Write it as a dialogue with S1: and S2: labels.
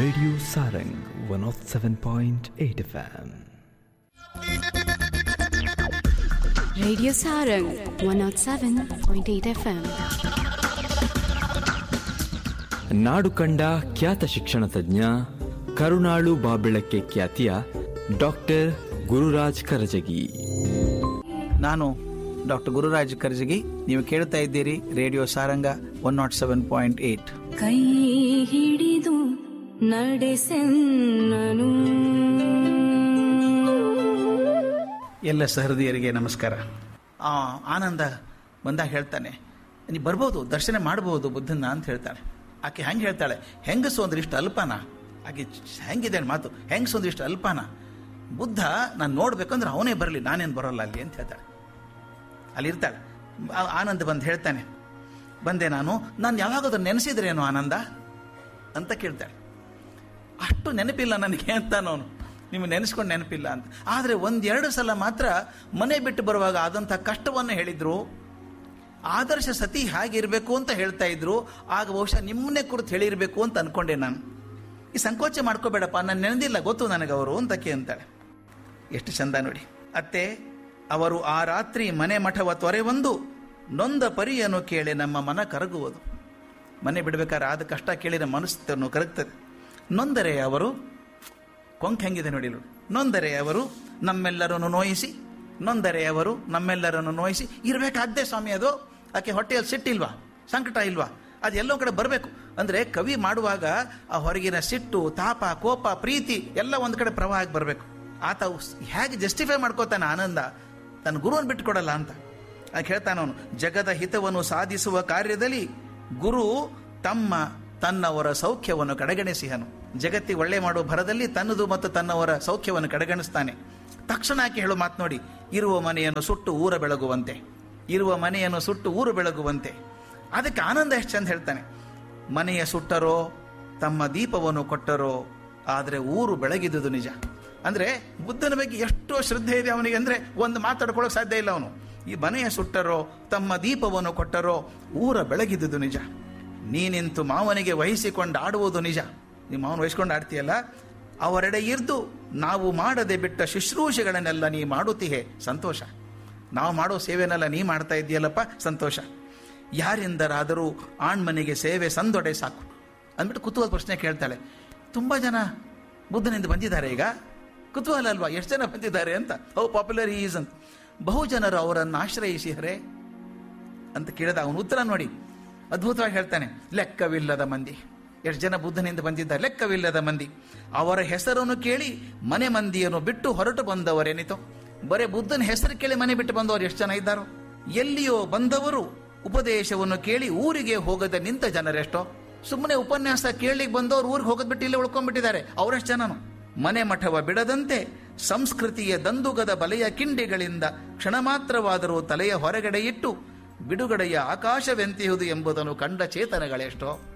S1: Radio Sarang 107.8 FM.
S2: Radio Sarang 107.8 FM.
S1: ನಾಡು ಕಂಡ ಖ್ಯಾತ ಶಿಕ್ಷಣ ತಜ್ಞ ಕರುಣಾಳು ಬಾಬೆಳಕ್ಕೆ ಖ್ಯಾತಿಯ ಡಾಕ್ಟರ್ ಗುರುರಾಜ್ ಕರಜಗಿ
S3: ನಾನು ಡಾಕ್ಟರ್ ಗುರುರಾಜ್ ಕರ್ಜಗಿ ನೀವು ಕೇಳ್ತಾ ಇದ್ದೀರಿ radio Saranga one nought seven point eight
S2: ಕೈ ಹಿಡಿದು ನಡೆಸೆನ್ನನು
S3: ಎಲ್ಲ ಸಹೃದಯರಿಗೆ ನಮಸ್ಕಾರ ಆ ಆನಂದ ಬಂದಾಗ ಹೇಳ್ತಾನೆ ನೀ ಬರ್ಬೋದು ದರ್ಶನ ಮಾಡ್ಬೋದು ಬುದ್ಧನ ಅಂತ ಹೇಳ್ತಾಳೆ ಆಕೆ ಹೆಂಗೆ ಹೇಳ್ತಾಳೆ ಹೆಂಗಸು ಅಂದ್ರೆ ಇಷ್ಟು ಅಲ್ಪಾನ ಆಕೆ ಹೆಂಗಿದೆ ಮಾತು ಹೆಂಗಸು ಅಂದ್ರೆ ಇಷ್ಟು ಅಲ್ಪಾನ ಬುದ್ಧ ನಾನು ನೋಡ್ಬೇಕಂದ್ರೆ ಅವನೇ ಬರಲಿ ನಾನೇನು ಬರೋಲ್ಲ ಅಲ್ಲಿ ಅಂತ ಹೇಳ್ತಾಳೆ ಅಲ್ಲಿ ಇರ್ತಾಳೆ ಆ- ಆನಂದ ಬಂದು ಹೇಳ್ತಾನೆ ಬಂದೆ ನಾನು ನಾನು ಯಾವಾಗಾದ್ರೂ ನೆನೆಸಿದ್ರೇನು ಆನಂದ ಅಂತ ಕೇಳ್ತಾಳೆ ಅಷ್ಟು ನೆನಪಿಲ್ಲ ನನಗೆ ಅಂತಾನವನು ನಿಮಗೆ ನೆನೆಸ್ಕೊಂಡು ನೆನಪಿಲ್ಲ ಅಂತ ಆದರೆ ಒಂದೆರಡು ಸಲ ಮಾತ್ರ ಮನೆ ಬಿಟ್ಟು ಬರುವಾಗ ಆದಂಥ ಕಷ್ಟವನ್ನು ಹೇಳಿದ್ರು ಆದರ್ಶ ಸತಿ ಹಾಗಿರಬೇಕು ಅಂತ ಹೇಳ್ತಾ ಇದ್ರು ಆಗ ಬಹುಶಃ ನಿಮ್ಮನ್ನೇ ಕುರಿತು ಹೇಳಿರಬೇಕು ಅಂತ ಅನ್ಕೊಂಡೆ ನಾನು ಈ ಸಂಕೋಚ ಮಾಡ್ಕೋಬೇಡಪ್ಪ ನಾನು ನೆನೆದಿಲ್ಲ ಗೊತ್ತು ನನಗೆ ಅವರು ಅಂತಕ್ಕೆ ಅಂತಾಳೆ ಎಷ್ಟು ಚಂದ ನೋಡಿ ಅತ್ತೆ ಅವರು ಆ ರಾತ್ರಿ ಮನೆ ಮಠವ ತೊರೆ ಒಂದು ನೊಂದ ಪರಿಯನ್ನು ಕೇಳಿ ನಮ್ಮ ಮನ ಕರಗುವುದು ಮನೆ ಬಿಡ್ಬೇಕಾದ್ರೆ ಆದ ಕಷ್ಟ ಕೇಳಿದ ಮನಸ್ಸನ್ನು ಕರಗ್ತದೆ ನೊಂದರೆ ಅವರು ಕೊಂಕ್ ಹೆಂಗಿದೆ ನೋಡಿ ಇಲ್ಲಿ. ನೊಂದರೆ ಅವರು ನಮ್ಮೆಲ್ಲರನ್ನು ನೋಯಿಸಿ ನೊಂದರೆ ಅವರು ನಮ್ಮೆಲ್ಲರನ್ನು ನೋಯಿಸಿ ಇರಬೇಕಾದ್ದೇ ಸ್ವಾಮಿ ಅದು ಆಕೆ ಹೊಟ್ಟೆಯಲ್ಲಿ ಸಿಟ್ಟಿಲ್ವಾ ಸಂಕಟ ಇಲ್ವಾ ಅದು ಎಲ್ಲೋ ಕಡೆ ಬರಬೇಕು ಅಂದರೆ ಕವಿ ಮಾಡುವಾಗ ಆ ಹೊರಗಿನ ಸಿಟ್ಟು ತಾಪ ಕೋಪ ಪ್ರೀತಿ ಎಲ್ಲ ಒಂದು ಕಡೆ ಪ್ರವಾಹ ಆಗಿ ಬರಬೇಕು ಆತ ಉಸ್- ಹೇಗೆ ಜಸ್ಟಿಫೈ ಮಾಡ್ಕೋತಾನೆ ಆನಂದ ತನ್ನ ಗುರುವನ್ನು ಬಿಟ್ಟುಕೊಡಲ್ಲ ಅಂತ ಆಗ ಹೇಳ್ತಾನವನು ಜಗದ ಹಿತವನ್ನು ಸಾಧಿಸುವ ಕಾರ್ಯದಲ್ಲಿ ಗುರು ತಮ್ಮ ತನ್ನವರ ಸೌಖ್ಯವನ್ನು ಕಡೆಗಣಿಸಿಹನು ಜಗತ್ತಿ ಒಳ್ಳೆ ಮಾಡುವ ಭರದಲ್ಲಿ ತನ್ನದು ಮತ್ತು ತನ್ನವರ ಸೌಖ್ಯವನ್ನು ಕಡೆಗಣಿಸ್ತಾನೆ ತಕ್ಷಣ ಆಕೆ ಹೇಳೋ ಮಾತು ನೋಡಿ ಇರುವ ಮನೆಯನ್ನು ಸುಟ್ಟು ಊರ ಬೆಳಗುವಂತೆ ಇರುವ ಮನೆಯನ್ನು ಸುಟ್ಟು ಊರು ಬೆಳಗುವಂತೆ ಅದಕ್ಕೆ ಆನಂದ ಎಷ್ಟು ಚಂದ ಹೇಳ್ತಾನೆ ಮನೆಯ ಸುಟ್ಟರೋ ತಮ್ಮ ದೀಪವನ್ನು ಕೊಟ್ಟರೋ ಆದರೆ ಊರು ಬೆಳಗಿದುದು ನಿಜ ಅಂದ್ರೆ ಬುದ್ಧನ ಬಗ್ಗೆ ಎಷ್ಟೋ ಶ್ರದ್ಧೆ ಇದೆ ಅವನಿಗೆ ಅಂದ್ರೆ ಒಂದು ಮಾತಾಡ್ಕೊಳ್ಳೋಕೆ ಸಾಧ್ಯ ಇಲ್ಲ ಅವನು ಈ ಮನೆಯ ಸುಟ್ಟರೋ ತಮ್ಮ ದೀಪವನ್ನು ಕೊಟ್ಟರೋ ಊರ ಬೆಳಗಿದುದು ನಿಜ ನೀನಿಂತು ಮಾವನಿಗೆ ವಹಿಸಿಕೊಂಡು ಆಡುವುದು ನಿಜ ನೀವು ಮಾವನ ವಹಿಸ್ಕೊಂಡು ಆಡ್ತೀಯಲ್ಲ ಅವರೆಡೆ ಇರ್ದು ನಾವು ಮಾಡದೆ ಬಿಟ್ಟ ಶುಶ್ರೂಷೆಗಳನ್ನೆಲ್ಲ ನೀ ಮಾಡುತ್ತೀಹೆ ಸಂತೋಷ ನಾವು ಮಾಡೋ ಸೇವೆನೆಲ್ಲ ನೀ ಮಾಡ್ತಾ ಇದೆಯಲ್ಲಪ್ಪ ಸಂತೋಷ ಯಾರಿಂದರಾದರೂ ಆಣ್ಮನಿಗೆ ಸೇವೆ ಸಂದೊಡೆ ಸಾಕು ಅಂದ್ಬಿಟ್ಟು ಕುತೂಹಲ ಪ್ರಶ್ನೆ ಕೇಳ್ತಾಳೆ ತುಂಬಾ ಜನ ಬುದ್ಧನಿಂದ ಬಂದಿದ್ದಾರೆ ಈಗ ಕುತೂಹಲ ಅಲ್ವಾ ಎಷ್ಟು ಜನ ಬಂದಿದ್ದಾರೆ ಅಂತ ಹೌ ಪಾಪ್ಯುಲರ್ ಈಸ್ ಅಂತ ಬಹು ಜನರು ಅವರನ್ನು ಆಶ್ರಯಿಸಿದರೆ ಅಂತ ಕೇಳಿದ ಅವನು ಉತ್ತರ ನೋಡಿ ಅದ್ಭುತವಾಗಿ ಹೇಳ್ತಾನೆ ಲೆಕ್ಕವಿಲ್ಲದ ಮಂದಿ ಎಷ್ಟು ಜನ ಬುದ್ಧನಿಂದ ಬಂದಿದ್ದಾರೆ ಲೆಕ್ಕವಿಲ್ಲದ ಮಂದಿ ಅವರ ಹೆಸರನ್ನು ಕೇಳಿ ಮನೆ ಮಂದಿಯನ್ನು ಬಿಟ್ಟು ಹೊರಟು ಬಂದವರೇನಿತು ಬರೇ ಬುದ್ಧನ ಹೆಸರು ಕೇಳಿ ಮನೆ ಬಿಟ್ಟು ಬಂದವರು ಎಷ್ಟು ಜನ ಇದ್ದಾರೋ ಎಲ್ಲಿಯೋ ಬಂದವರು ಉಪದೇಶವನ್ನು ಕೇಳಿ ಊರಿಗೆ ಹೋಗದೆ ನಿಂತ ಜನರೆಷ್ಟೋ ಸುಮ್ಮನೆ ಉಪನ್ಯಾಸ ಕೇಳಲಿಕ್ಕೆ ಬಂದವರು ಊರಿಗೆ ಹೋಗೋದ್ ಬಿಟ್ಟು ಇಲ್ಲಿ ಉಳ್ಕೊಂಡ್ಬಿಟ್ಟಿದ್ದಾರೆ ಅವರೆಷ್ಟು ಜನನು ಮನೆ ಮಠವ ಬಿಡದಂತೆ ಸಂಸ್ಕೃತಿಯ ದಂದುಗದ ಬಲೆಯ ಕಿಂಡಿಗಳಿಂದ ಕ್ಷಣ ಮಾತ್ರವಾದರೂ ತಲೆಯ ಹೊರಗಡೆ ಇಟ್ಟು ಬಿಡುಗಡೆಯ ಆಕಾಶವೆಂತಿಹುದು ಎಂಬುದನ್ನು ಕಂಡ ಚೇತನಗಳೆಷ್ಟೋ